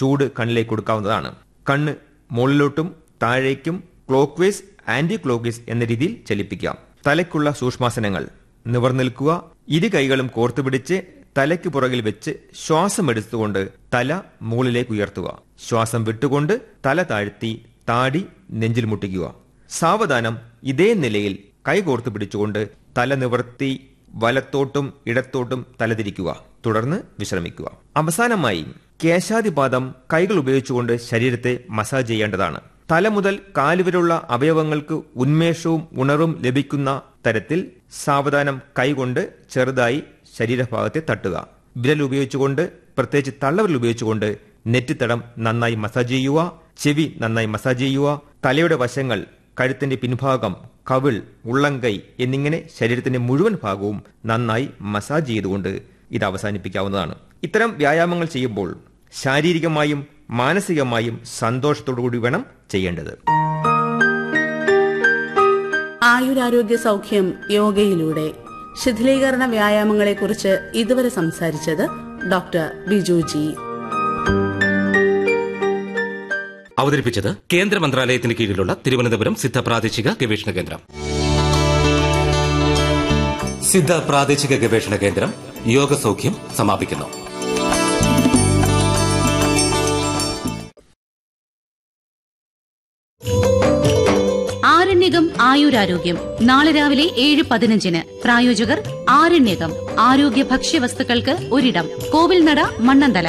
ചൂട് കണ്ണിലേക്ക് കൊടുക്കാവുന്നതാണ് കണ്ണ് മുകളിലോട്ടും താഴേക്കും clockwise anticlockwise എന്ന രീതിയിൽ ചലിപ്പിക്കാം തലയ്ക്കുള്ള സൂക്ഷ്മാസനങ്ങൾ നിവർനിൽക്കുക ഇരു കൈകളും കോർത്തുപിടിച്ച് തലയ്ക്ക് പുറകിൽ വെച്ച് ശ്വാസം എടുത്തുകൊണ്ട് തല മുകളിലേക്ക് ഉയർത്തുക ശ്വാസം വിട്ടുകൊണ്ട് തല താഴ്ത്തി താടി നെഞ്ചിൽ മുട്ടിക്കുക സാവധാനം ഇതേ നിലയിൽ കൈ കോർത്ത് പിടിച്ചുകൊണ്ട് തല നിവർത്തി വലത്തോട്ടും ഇടത്തോട്ടും തലതിരിക്കുക തുടർന്ന് വിശ്രമിക്കുക അവസാനമായി കേശാതിപാദം കൈകൾ ഉപയോഗിച്ചുകൊണ്ട് ശരീരത്തെ മസാജ് ചെയ്യേണ്ടതാണ് തല മുതൽ കാലുവരെയുള്ള അവയവങ്ങൾക്ക് ഉന്മേഷവും ഉണർവും ലഭിക്കുന്ന തരത്തിൽ സാവധാനം കൈകൊണ്ട് ചെറുതായി ശരീരഭാഗത്തെ തട്ടുക വിരൽ ഉപയോഗിച്ചുകൊണ്ട് പ്രത്യേകിച്ച് തള്ളവിരൽ ഉപയോഗിച്ചുകൊണ്ട് നെറ്റിത്തടം നന്നായി മസാജ് ചെയ്യുക ചെവി നന്നായി മസാജ് ചെയ്യുക തലയുടെ വശങ്ങൾ കഴുത്തിന്റെ പിൻഭാഗം കവിൾ ഉള്ളംകൈ എന്നിങ്ങനെ ശരീരത്തിന്റെ മുഴുവൻ ഭാഗവും നന്നായി മസാജ് ചെയ്തുകൊണ്ട് ഇത് അവസാനിപ്പിക്കാവുന്നതാണ് ഇത്തരം വ്യായാമങ്ങൾ ചെയ്യുമ്പോൾ ശാരീരികമായും മാനസികമായും സന്തോഷത്തോടുകൂടി വേണം ചെയ്യേണ്ടത് ആയുരാരോഗ്യ സൗഖ്യം യോഗയിലൂടെ ശിഥിലീകരണ വ്യായാമങ്ങളെക്കുറിച്ച് ഇതുവരെ സംസാരിച്ചത് ഡോക്ടർ ബിജു ജി അവതരിപ്പിച്ചത് കേന്ദ്ര മന്ത്രാലയത്തിന് കീഴിലുള്ള തിരുവനന്തപുരം സിദ്ധ പ്രാദേശിക ഗവേഷണ കേന്ദ്രം സിദ്ധ പ്രാദേശിക ഗവേഷണ കേന്ദ്രം യോഗ സൗഖ്യം സമാപിക്കുന്നു ആരണ്യകം ആയുരാരോഗ്യം നാളെ രാവിലെ ഏഴ് പതിനഞ്ചിന് പ്രായോജകർ ആരണ്യകം ആരോഗ്യ ഭക്ഷ്യവസ്തുക്കൾക്ക് ഒരിടം കോവിൽനട Mannanthala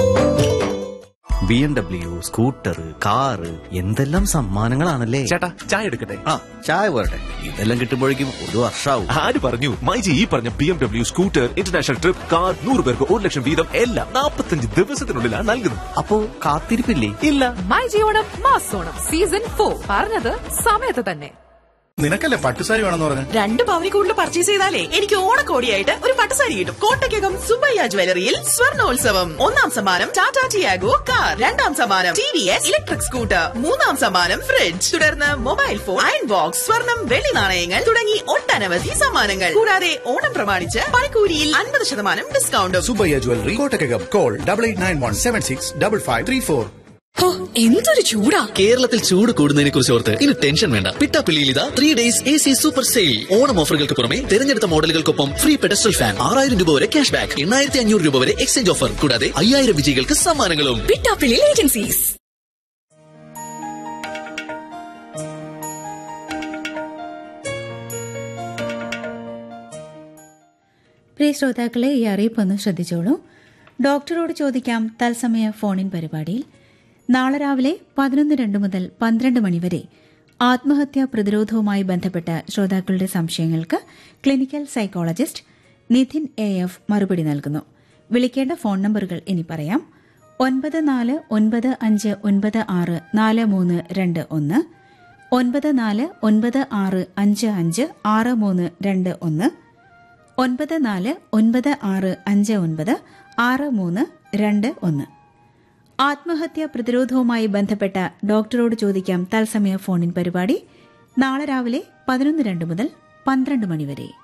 B M W scooter car എന്തെല്ലാം സമ്മാനങ്ങളാണല്ലേ ചേട്ടാ ചായ എടുക്കട്ടെ ആ ചായ പോരട്ടെ ഇതെല്ലാം കിട്ടുമ്പോഴേക്കും ഒരു വർഷാവും ആര് പറഞ്ഞു മൈജി ഈ പറഞ്ഞ B M W scooter international trip car നൂറ് പേർക്ക് ഒരു ലക്ഷം വീതം എല്ലാം നാൽപ്പത്തഞ്ച് ദിവസത്തിനുള്ളിലാണ് നൽകുന്നത് അപ്പോ കാത്തിരിപ്പില്ലേ ഇല്ല മൈ ജിയോണം മാസോണം സീസൺ ഫോർ പറഞ്ഞത് സമയത്ത് തന്നെ നിനക്കല്ലേ പട്ടുസാരി വേണമെന്ന് പറഞ്ഞു രണ്ട് പവനി കൂടുതൽ പർച്ചേസ് ചെയ്താലേ എനിക്ക് ഓണക്കോടിയായിട്ട് ഒരു പട്ടുസാരി കിട്ടും കോട്ടയ്ക്കകം സുബയ്യ ജ്വല്ലറിയിൽ സ്വർണോത്സവം ഒന്നാം സമ്മാനം ടാറ്റ ടിയാഗോ കാർ രണ്ടാം സമ്മാനം T V S electric scooter മൂന്നാം സമ്മാനം ഫ്രിഡ്ജ് തുടർന്ന് മൊബൈൽ ഫോൺ അയൺ ബോക്സ് സ്വർണം വെള്ളി നാണയങ്ങൾ തുടങ്ങി ഒട്ടനവധി സമ്മാനങ്ങൾ കൂടാതെ ഓണം പ്രമാണിച്ച് പണിക്കൂലിയിൽ അൻപത് ശതമാനം ഡിസ്കൗണ്ടും Subbaiah jewellery Kottakkakam call double eight nine one seven six double five three four എന്തൊരു ചൂടാ കേരളത്തിൽ ചൂട് കൂടുന്നതിനെ കുറിച്ച് ഓർത്ത് ഇനി ടെൻഷൻ വേണ്ട പിട്ടാപ്പിള്ളിയിൽ ഇതാ three days A C super sale Onam ഓഫറുകൾക്ക് പുറമെ തിരഞ്ഞെടുത്ത മോഡലുകൾക്കൊപ്പം ഫ്രീ പെഡസ്റ്റൽ ഫാൻ ആറായിരം രൂപ വരെ ക്യാഷ് ബാക്ക് എണ്ണായിരത്തി അഞ്ഞൂറ് രൂപ വരെ എക്സ്ചേഞ്ച് ഓഫർ കൂടാതെ അയ്യായിരം വിജയികൾക്ക് സമ്മാനങ്ങളും പിട്ടാപ്പിള്ളി ഏജൻസീസ് പ്രിയ ശ്രോതാക്കളെ ഈ അറിയിപ്പൊന്ന് ശ്രദ്ധിച്ചോളൂ ഡോക്ടറോട് ചോദിക്കാം തത്സമയ ഫോണിൻ പരിപാടിയിൽ നാളെ രാവിലെ പതിനൊന്ന് രണ്ട് മുതൽ പന്ത്രണ്ട് മണിവരെ ആത്മഹത്യാ പ്രതിരോധവുമായി ബന്ധപ്പെട്ട ശ്രോതാക്കളുടെ സംശയങ്ങൾക്ക് clinical psychologist Nidhin A F മറുപടി നൽകുന്നു വിളിക്കേണ്ട ഫോൺ നമ്പറുകൾ ഇനി പറയാം ഒൻപത് നാല് ഒൻപത് അഞ്ച് ഒൻപത് ആറ് നാല് മൂന്ന് രണ്ട് ഒന്ന് ഒൻപത് നാല് ഒൻപത് ആറ് അഞ്ച് അഞ്ച് ആറ് മൂന്ന് രണ്ട് ഒന്ന് ഒൻപത് നാല് ഒൻപത് ആറ് അഞ്ച് ഒൻപത് ആറ് മൂന്ന് രണ്ട് ഒന്ന് ആത്മഹത്യാ പ്രതിരോധവുമായി ബന്ധപ്പെട്ട ഡോക്ടറോട് ചോദിക്കാം തത്സമയ ഫോണിൻ പരിപാടി നാളെ രാവിലെ പതിനൊന്ന് രണ്ട് മുതൽ പന്ത്രണ്ട് മണിവരെ